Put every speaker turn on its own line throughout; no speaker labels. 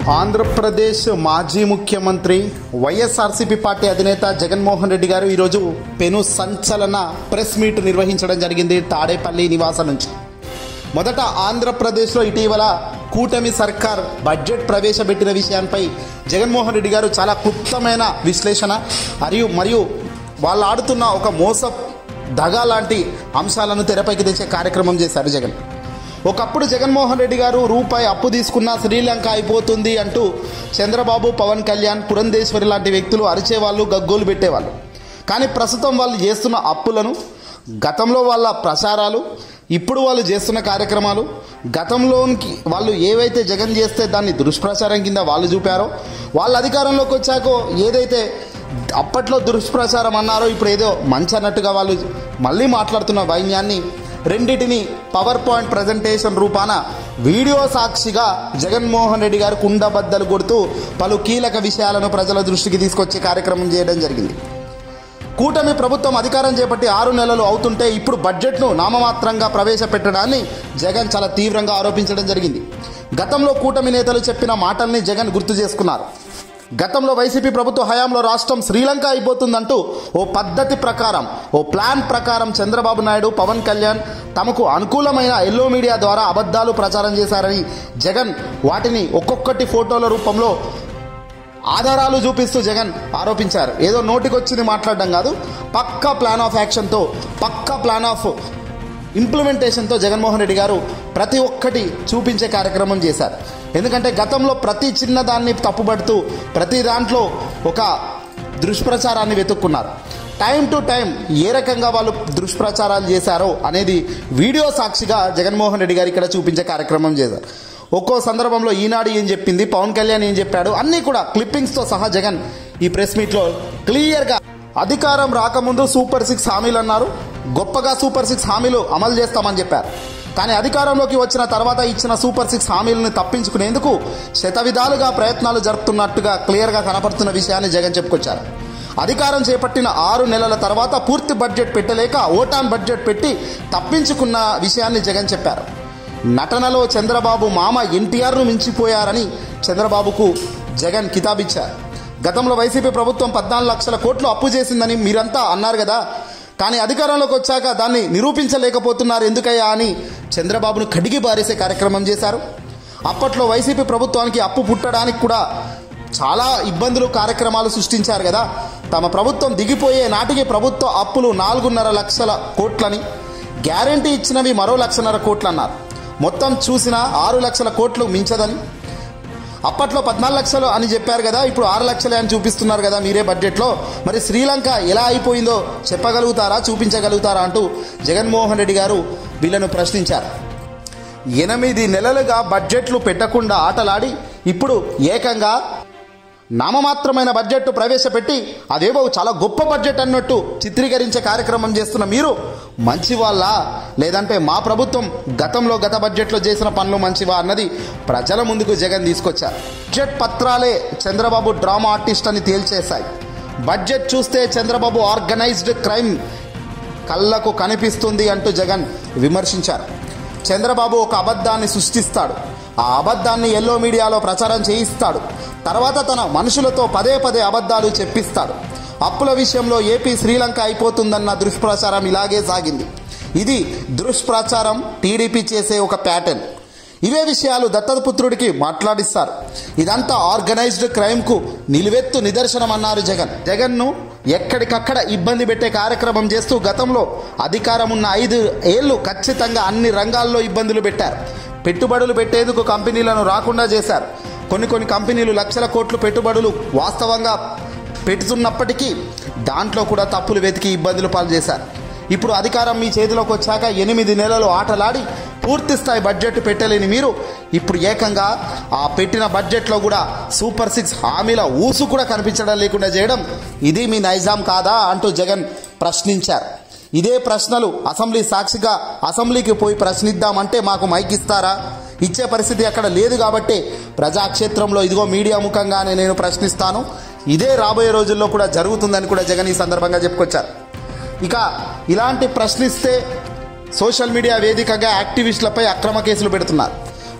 ఆంధ్రప్రదేశ్ మాజీ ముఖ్యమంత్రి వైఎస్ఆర్సీపీ పార్టీ అధినేత జగన్మోహన్ రెడ్డి గారు ఈరోజు పెను సంచలన ప్రెస్ మీట్ నిర్వహించడం జరిగింది తాడేపల్లి నివాసం నుంచి మొదట ఆంధ్రప్రదేశ్లో ఇటీవల కూటమి సర్కార్ బడ్జెట్ ప్రవేశపెట్టిన విషయాలపై జగన్మోహన్ రెడ్డి గారు చాలా క్లుప్తమైన విశ్లేషణ మరియు మరియు వాళ్ళు ఆడుతున్న ఒక మోస దగా లాంటి అంశాలను తెరపైకి తెచ్చే కార్యక్రమం చేశారు జగన్ ఒకప్పుడు జగన్మోహన్ రెడ్డి గారు రూపాయి అప్పు తీసుకున్న శ్రీలంక అయిపోతుంది అంటూ చంద్రబాబు పవన్ కళ్యాణ్ పురంధేశ్వరి లాంటి వ్యక్తులు అరిచేవాళ్ళు గగ్గోలు పెట్టేవాళ్ళు కానీ ప్రస్తుతం వాళ్ళు చేస్తున్న అప్పులను గతంలో వాళ్ళ ప్రచారాలు ఇప్పుడు వాళ్ళు చేస్తున్న కార్యక్రమాలు గతంలోనికి వాళ్ళు ఏవైతే జగన్ చేస్తే దాన్ని దుష్ప్రచారం కింద వాళ్ళు చూపారో వాళ్ళ అధికారంలోకి వచ్చాక ఏదైతే అప్పట్లో దుష్ప్రచారం అన్నారో ఇప్పుడు ఏదో మంచి అన్నట్టుగా వాళ్ళు మళ్ళీ మాట్లాడుతున్న వైన్యాన్ని రెండిటిని పవర్ పాయింట్ ప్రజెంటేషన్ రూపాన వీడియో సాక్షిగా జగన్మోహన్ రెడ్డి గారు కుండబద్దలు కొడుతూ పలు కీలక విషయాలను ప్రజల దృష్టికి తీసుకొచ్చే కార్యక్రమం చేయడం జరిగింది కూటమి ప్రభుత్వం అధికారం చేపట్టి ఆరు నెలలు అవుతుంటే ఇప్పుడు బడ్జెట్ను నామమాత్రంగా ప్రవేశపెట్టడాన్ని జగన్ చాలా తీవ్రంగా ఆరోపించడం జరిగింది గతంలో కూటమి నేతలు చెప్పిన మాటల్ని జగన్ గుర్తు చేసుకున్నారు గతంలో వైసీపీ ప్రభుత్వ హయాంలో రాష్ట్రం శ్రీలంక అయిపోతుందంటూ ఓ పద్ధతి ప్రకారం ఓ ప్లాన్ ప్రకారం చంద్రబాబు నాయుడు పవన్ కళ్యాణ్ తమకు అనుకూలమైన ఎల్లో మీడియా ద్వారా అబద్ధాలు ప్రచారం చేశారని జగన్ వాటిని ఒక్కొక్కటి ఫోటోల రూపంలో ఆధారాలు చూపిస్తూ జగన్ ఆరోపించారు ఏదో నోటికొచ్చింది మాట్లాడడం కాదు పక్కా ప్లాన్ ఆఫ్ యాక్షన్తో పక్కా ప్లాన్ ఆఫ్ ఇంప్లిమెంటేషన్తో జగన్మోహన్ రెడ్డి గారు ప్రతి ఒక్కటి చూపించే కార్యక్రమం చేశారు ఎందుకంటే గతంలో ప్రతి చిన్నదాన్ని తప్పుపడుతూ ప్రతి దాంట్లో ఒక దుష్ప్రచారాన్ని వెతుక్కున్నారు టైం టు టైం ఏ రకంగా వాళ్ళు దుష్ప్రచారాలు చేశారో అనేది వీడియో సాక్షిగా జగన్మోహన్ రెడ్డి గారు ఇక్కడ చూపించే కార్యక్రమం చేశారు ఒక్కో సందర్భంలో ఈనాడు ఏం చెప్పింది పవన్ కళ్యాణ్ ఏం చెప్పాడు అన్నీ కూడా క్లిప్పింగ్స్తో సహా జగన్ ఈ ప్రెస్ మీట్లో క్లియర్గా అధికారం రాకముందు సూపర్ సిక్స్ హామీలు అన్నారు గొప్పగా సూపర్ సిక్స్ హామీలు అమలు చేస్తామని చెప్పారు కానీ అధికారంలోకి వచ్చిన తర్వాత ఇచ్చిన సూపర్ సిక్స్ హామీలను తప్పించుకునేందుకు శతవిధాలుగా ప్రయత్నాలు జరుపుతున్నట్టుగా క్లియర్గా కనపడుతున్న విషయాన్ని జగన్ చెప్పుకొచ్చారు అధికారం చేపట్టిన ఆరు నెలల తర్వాత పూర్తి బడ్జెట్ పెట్టలేక ఓటాన్ బడ్జెట్ పెట్టి తప్పించుకున్న విషయాన్ని జగన్ చెప్పారు నటనలో చంద్రబాబు మామ ఎన్టీఆర్ను మించిపోయారని చంద్రబాబుకు జగన్ కితాబిచ్చారు గతంలో వైసీపీ ప్రభుత్వం పద్నాలుగు లక్షల కోట్లు అప్పు చేసిందని మీరంతా అన్నారు కదా కానీ అధికారంలోకి వచ్చాక దాన్ని నిరూపించలేకపోతున్నారు ఎందుకయ్యా అని చంద్రబాబును కడిగి బారేసే కార్యక్రమం చేశారు అప్పట్లో వైసీపీ ప్రభుత్వానికి అప్పు పుట్టడానికి కూడా చాలా ఇబ్బందులు కార్యక్రమాలు సృష్టించారు కదా తమ ప్రభుత్వం దిగిపోయే నాటికి ప్రభుత్వ అప్పులు నాలుగున్నర లక్షల కోట్లని గ్యారంటీ ఇచ్చినవి మరో లక్షన్నర కోట్లు అన్నారు మొత్తం చూసిన ఆరు లక్షల కోట్లు మించదని అప్పట్లో పద్నాలుగు లక్షలు అని చెప్పారు కదా ఇప్పుడు ఆరు లక్షలే అని చూపిస్తున్నారు కదా మీరే బడ్జెట్లో మరి శ్రీలంక ఎలా అయిపోయిందో చెప్పగలుగుతారా చూపించగలుగుతారా అంటూ జగన్మోహన్ రెడ్డి గారు వీళ్ళను ప్రశ్నించారు ఎనిమిది నెలలుగా బడ్జెట్లు పెట్టకుండా ఆటలాడి ఇప్పుడు ఏకంగా నామమాత్రమైన బడ్జెట్ ప్రవేశపెట్టి అదేవో చాలా గొప్ప బడ్జెట్ అన్నట్టు చిత్రీకరించే కార్యక్రమం చేస్తున్న మీరు మంచి వాళ్ళ లేదంటే మా ప్రభుత్వం గతంలో గత బడ్జెట్లో చేసిన పనులు మంచివా అన్నది ప్రజల ముందుకు జగన్ తీసుకొచ్చారు బడ్జెట్ పత్రాలే చంద్రబాబు డ్రామా ఆర్టిస్ట్ అని తేల్చేశాయి బడ్జెట్ చూస్తే చంద్రబాబు ఆర్గనైజ్డ్ క్రైమ్ కళ్ళకు కనిపిస్తుంది అంటూ జగన్ విమర్శించారు చంద్రబాబు ఒక అబద్ధాన్ని సృష్టిస్తాడు ఆ అబద్ధాన్ని ఎల్లో మీడియాలో ప్రచారం చేయిస్తాడు తర్వాత తన మనుషులతో పదే పదే అబద్ధాలు చెప్పిస్తాడు అప్పుల విషయంలో ఏపీ శ్రీలంక అయిపోతుందన్న దుష్ప్రచారం ఇలాగే సాగింది ఇది దుష్ప్రచారం టీడీపీ చేసే ఒక ప్యాటర్న్ ఇవే విషయాలు దత్తపుత్రుడికి మాట్లాడిస్తారు ఇదంతా ఆర్గనైజ్డ్ క్రైమ్కు నిలువెత్తు నిదర్శనం అన్నారు జగన్ జగన్ను ఎక్కడికక్కడ ఇబ్బంది పెట్టే కార్యక్రమం చేస్తూ గతంలో అధికారం ఉన్న ఐదు ఏళ్ళు ఖచ్చితంగా అన్ని రంగాల్లో ఇబ్బందులు పెట్టారు పెట్టుబడులు పెట్టేందుకు కంపెనీలను రాకుండా చేశారు కొన్ని కొన్ని కంపెనీలు లక్షల కోట్లు పెట్టుబడులు వాస్తవంగా పెడుతున్నప్పటికీ దాంట్లో కూడా తప్పులు వెతికి ఇబ్బందులు పాలు చేశారు ఇప్పుడు అధికారం మీ చేతిలోకి వచ్చాక ఎనిమిది నెలలు ఆటలాడి పూర్తి స్థాయి బడ్జెట్ పెట్టలేని మీరు ఇప్పుడు ఏకంగా ఆ పెట్టిన బడ్జెట్లో కూడా సూపర్ సిక్స్ హామీల ఊసు కూడా కనిపించడం లేకుండా చేయడం ఇది మీ నైజాం కాదా అంటూ జగన్ ప్రశ్నించారు ఇదే ప్రశ్నలు అసెంబ్లీ సాక్షిగా అసెంబ్లీకి పోయి ప్రశ్నిద్దామంటే మాకు మైక్ ఇస్తారా ఇచ్చే పరిస్థితి అక్కడ లేదు కాబట్టి ప్రజాక్షేత్రంలో ఇదిగో మీడియా ముఖంగానే నేను ప్రశ్నిస్తాను ఇదే రాబోయే రోజుల్లో కూడా జరుగుతుందని కూడా జగన్ ఈ సందర్భంగా చెప్పుకొచ్చారు ఇక ఇలాంటి ప్రశ్నిస్తే సోషల్ మీడియా వేదికగా యాక్టివిస్టులపై అక్రమ కేసులు పెడుతున్నారు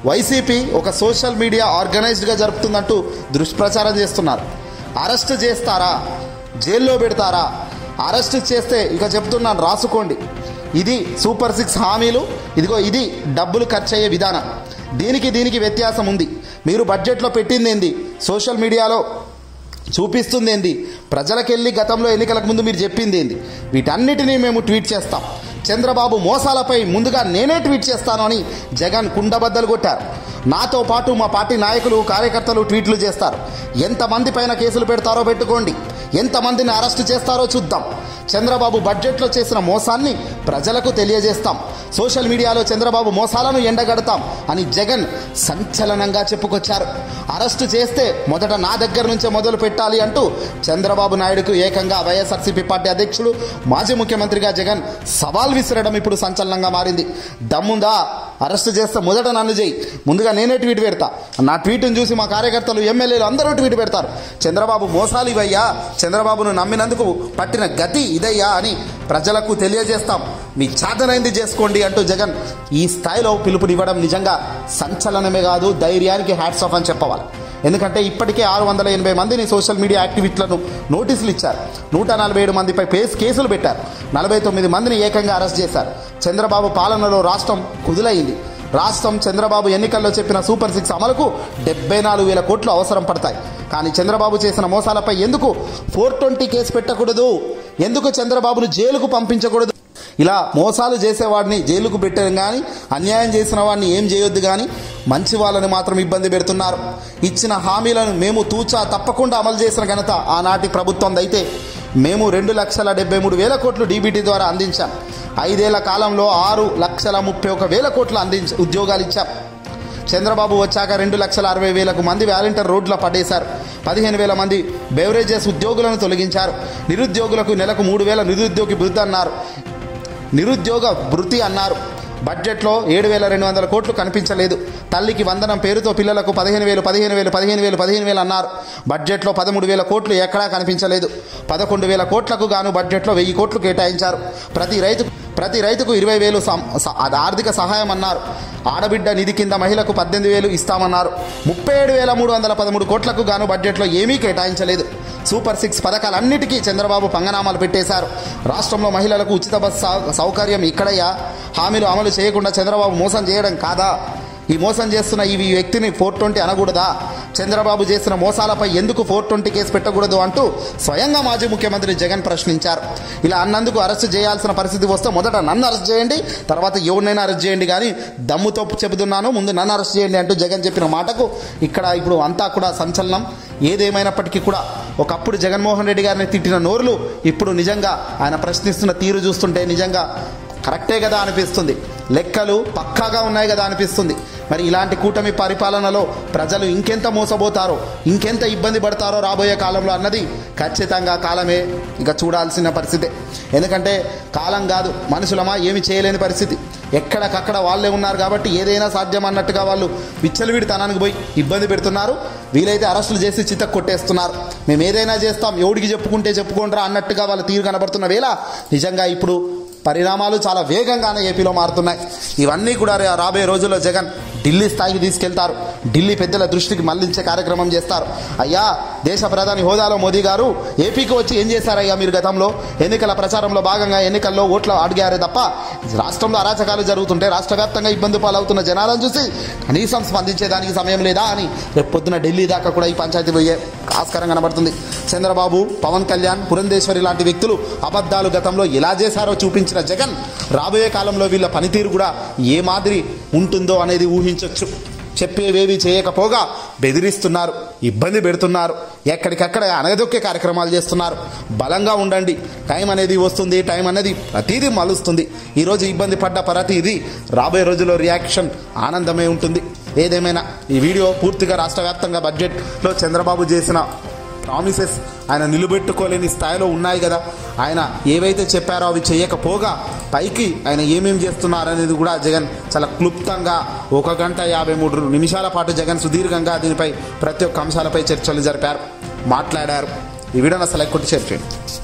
వైసీపీ ఒక సోషల్ మీడియా ఆర్గనైజ్డ్గా జరుపుతుందంటూ దుష్ప్రచారం చేస్తున్నారు అరెస్ట్ చేస్తారా జైల్లో పెడతారా అరెస్ట్ చేస్తే ఇక చెప్తున్నాను రాసుకోండి ఇది సూపర్ సిక్స్ హామీలు ఇదిగో ఇది డబ్బులు ఖర్చు అయ్యే విధానం దీనికి దీనికి వ్యత్యాసం ఉంది మీరు బడ్జెట్లో పెట్టింది ఏంది సోషల్ మీడియాలో చూపిస్తుంది ఏంది ప్రజలకెళ్ళి గతంలో ఎన్నికలకు ముందు మీరు చెప్పింది ఏంది వీటన్నిటినీ మేము ట్వీట్ చేస్తాం చంద్రబాబు మోసాలపై ముందుగా నేనే ట్వీట్ చేస్తాను అని జగన్ కుండబద్దలు కొట్టారు నాతో పాటు మా పార్టీ నాయకులు కార్యకర్తలు ట్వీట్లు చేస్తారు ఎంతమంది పైన కేసులు పెడతారో పెట్టుకోండి ఎంతమందిని అరెస్ట్ చేస్తారో చూద్దాం చంద్రబాబు బడ్జెట్లో చేసిన మోసాన్ని ప్రజలకు తెలియజేస్తాం సోషల్ మీడియాలో చంద్రబాబు మోసాలను ఎండగడతాం అని జగన్ సంచలనంగా చెప్పుకొచ్చారు అరెస్టు చేస్తే మొదట నా దగ్గర నుంచే మొదలు పెట్టాలి అంటూ చంద్రబాబు నాయుడుకు ఏకంగా వైఎస్ఆర్సీపీ పార్టీ అధ్యక్షుడు మాజీ ముఖ్యమంత్రిగా జగన్ సవాల్ విసిరడం ఇప్పుడు సంచలనంగా మారింది దమ్ముందా అరెస్ట్ చేస్తే మొదట నన్ను చేయి ముందుగా నేనే ట్వీట్ పెడతా నా ట్వీట్ను చూసి మా కార్యకర్తలు ఎమ్మెల్యేలు అందరూ ట్వీట్ పెడతారు చంద్రబాబు మోసాలు ఇవయ్యా చంద్రబాబును నమ్మినందుకు పట్టిన గతి ఇదయ్యా అని ప్రజలకు తెలియజేస్తాం మీ చాతనైంది చేసుకోండి అంటూ జగన్ ఈ స్థాయిలో పిలుపునివ్వడం నిజంగా సంచలనమే కాదు ధైర్యానికి హ్యాట్స్ ఆఫ్ అని చెప్పవాలి ఎందుకంటే ఇప్పటికే ఆరు వందల ఎనభై మందిని సోషల్ మీడియా యాక్టివిస్టులను నోటీసులు ఇచ్చారు నూట నలభై ఏడు మందిపై పేస్ కేసులు పెట్టారు నలభై తొమ్మిది మందిని ఏకంగా అరెస్ట్ చేశారు చంద్రబాబు పాలనలో రాష్ట్రం కుదులైంది రాష్ట్రం చంద్రబాబు ఎన్నికల్లో చెప్పిన సూపర్ సిక్స్ అమలుకు డెబ్బై నాలుగు వేల కోట్లు అవసరం పడతాయి కానీ చంద్రబాబు చేసిన మోసాలపై ఎందుకు ఫోర్ ట్వంటీ కేసు పెట్టకూడదు ఎందుకు చంద్రబాబును జైలుకు పంపించకూడదు ఇలా మోసాలు చేసేవాడిని జైలుకు పెట్టడం కానీ అన్యాయం చేసిన వాడిని ఏం చేయొద్దు కానీ మంచి వాళ్ళని మాత్రం ఇబ్బంది పెడుతున్నారు ఇచ్చిన హామీలను మేము తూచా తప్పకుండా అమలు చేసిన ఘనత ఆనాటి ప్రభుత్వం అయితే మేము రెండు లక్షల డెబ్బై మూడు వేల కోట్లు డీబీటీ ద్వారా అందించాం ఐదేళ్ల కాలంలో ఆరు లక్షల ముప్పై ఒక వేల కోట్లు అందించ ఉద్యోగాలు ఇచ్చాం చంద్రబాబు వచ్చాక రెండు లక్షల అరవై వేలకు మంది వాలంటీర్ రోడ్ల పడేశారు పదిహేను వేల మంది బెవరేజెస్ ఉద్యోగులను తొలగించారు నిరుద్యోగులకు నెలకు మూడు వేల నిరుద్యోగి వృద్ధి అన్నారు నిరుద్యోగ భృతి అన్నారు బడ్జెట్లో ఏడు వేల రెండు వందల కోట్లు కనిపించలేదు తల్లికి వందనం పేరుతో పిల్లలకు పదిహేను వేలు పదిహేను వేలు పదిహేను వేలు పదిహేను వేలు అన్నారు బడ్జెట్లో పదమూడు వేల కోట్లు ఎక్కడా కనిపించలేదు పదకొండు వేల కోట్లకు గాను బడ్జెట్లో వెయ్యి కోట్లు కేటాయించారు ప్రతి రైతు ప్రతి రైతుకు ఇరవై వేలు సం- స- అది ఆర్థిక సహాయం అన్నారు ఆడబిడ్డ నిధి కింద మహిళకు పద్దెనిమిది వేలు ఇస్తామన్నారు ముప్పై ఏడు వేల మూడు వందల పదమూడు కోట్లకు గాను బడ్జెట్లో ఏమీ కేటాయించలేదు సూపర్ సిక్స్ పథకాలన్నిటికీ చంద్రబాబు పంగనామాలు పెట్టేశారు రాష్ట్రంలో మహిళలకు ఉచిత బస్ సౌ- సౌకర్యం ఇక్కడయ్యా హామీలు అమలు చేయకుండా చంద్రబాబు మోసం చేయడం కాదా ఈ మోసం చేస్తున్న ఈ వ్యక్తిని ఫోర్ ట్వంటీ అనకూడదా చంద్రబాబు చేసిన మోసాలపై ఎందుకు ఫోర్ ట్వంటీ కేసు పెట్టకూడదు అంటూ స్వయంగా మాజీ ముఖ్యమంత్రి జగన్ ప్రశ్నించారు ఇలా అన్నందుకు అరెస్ట్ చేయాల్సిన పరిస్థితి వస్తే మొదట నన్ను అరెస్ట్ చేయండి తర్వాత ఎవరినైనా అరెస్ట్ చేయండి కానీ దమ్ముతో చెబుతున్నాను ముందు నన్ను అరెస్ట్ చేయండి అంటూ జగన్ చెప్పిన మాటకు ఇక్కడ ఇప్పుడు అంతా కూడా సంచలనం ఏదేమైనప్పటికీ కూడా ఒకప్పుడు జగన్మోహన్ రెడ్డి గారిని తిట్టిన నోరులు ఇప్పుడు నిజంగా ఆయన ప్రశ్నిస్తున్న తీరు చూస్తుంటే నిజంగా కరెక్టే కదా అనిపిస్తుంది లెక్కలు పక్కాగా ఉన్నాయి కదా అనిపిస్తుంది మరి ఇలాంటి కూటమి పరిపాలనలో ప్రజలు ఇంకెంత మోసపోతారో ఇంకెంత ఇబ్బంది పడతారో రాబోయే కాలంలో అన్నది ఖచ్చితంగా కాలమే ఇక చూడాల్సిన పరిస్థితే ఎందుకంటే కాలం కాదు మనుషులమా ఏమి చేయలేని పరిస్థితి ఎక్కడికక్కడ వాళ్ళే ఉన్నారు కాబట్టి ఏదైనా సాధ్యం అన్నట్టుగా వాళ్ళు విచ్చలవిడితనానికి పోయి ఇబ్బంది పెడుతున్నారు వీలైతే అరెస్టులు చేసి చిత్త కొట్టేస్తున్నారు మేము ఏదైనా చేస్తాం ఎవడికి చెప్పుకుంటే చెప్పుకుంటారా అన్నట్టుగా వాళ్ళ తీరు కనబడుతున్న వేళ నిజంగా ఇప్పుడు పరిణామాలు చాలా వేగంగానే ఏపీలో మారుతున్నాయి ఇవన్నీ కూడా రా- రాబోయే రోజుల్లో జగన్ ఢిల్లీ స్థాయికి తీసుకెళ్తారు ఢిల్లీ పెద్దల దృష్టికి మళ్లించే కార్యక్రమం చేస్తారు అయ్యా దేశ ప్రధాని హోదాలో మోదీ గారు ఏపీకి వచ్చి ఏం చేశారయ్యా మీరు గతంలో ఎన్నికల ప్రచారంలో భాగంగా ఎన్నికల్లో ఓట్లు అడిగారే తప్ప రాష్ట్రంలో అరాచకాలు జరుగుతుంటే రాష్ట్ర వ్యాప్తంగా ఇబ్బంది పాలవుతున్న జనాలను చూసి కనీసం స్పందించేదానికి సమయం లేదా అని రేపు పొద్దున ఢిల్లీ దాకా కూడా ఈ పంచాయతీ పోయే ఆస్కారం కనబడుతుంది చంద్రబాబు పవన్ కళ్యాణ్ పురంధేశ్వరి లాంటి వ్యక్తులు అబద్ధాలు గతంలో ఎలా చేశారో చూపించిన జగన్ రాబోయే కాలంలో వీళ్ళ పనితీరు కూడా ఏ మాదిరి ఉంటుందో అనేది ఊహించవచ్చు చెప్పేవేవి చేయకపోగా బెదిరిస్తున్నారు ఇబ్బంది పెడుతున్నారు ఎక్కడికక్కడ అనగదొక్కే కార్యక్రమాలు చేస్తున్నారు బలంగా ఉండండి టైం అనేది వస్తుంది టైం అనేది ప్రతిదీ మలుస్తుంది ఈరోజు ఇబ్బంది పడ్డ ప్రతిదీ రాబోయే రోజుల్లో రియాక్షన్ ఆనందమే ఉంటుంది ఏదేమైనా ఈ వీడియో పూర్తిగా రాష్ట్ర వ్యాప్తంగా బడ్జెట్లో చంద్రబాబు చేసిన ప్రామిసెస్ ఆయన నిలబెట్టుకోలేని స్థాయిలో ఉన్నాయి కదా ఆయన ఏవైతే చెప్పారో అవి చేయకపోగా పైకి ఆయన ఏమేం చేస్తున్నారనేది కూడా జగన్ చాలా క్లుప్తంగా ఒక గంట యాభై మూడు నిమిషాల పాటు జగన్ సుదీర్ఘంగా దీనిపై ప్రతి ఒక్క అంశాలపై చర్చలు జరిపారు మాట్లాడారు ఈ వీడియోని అసలు కొట్టి షేర్ చేయండి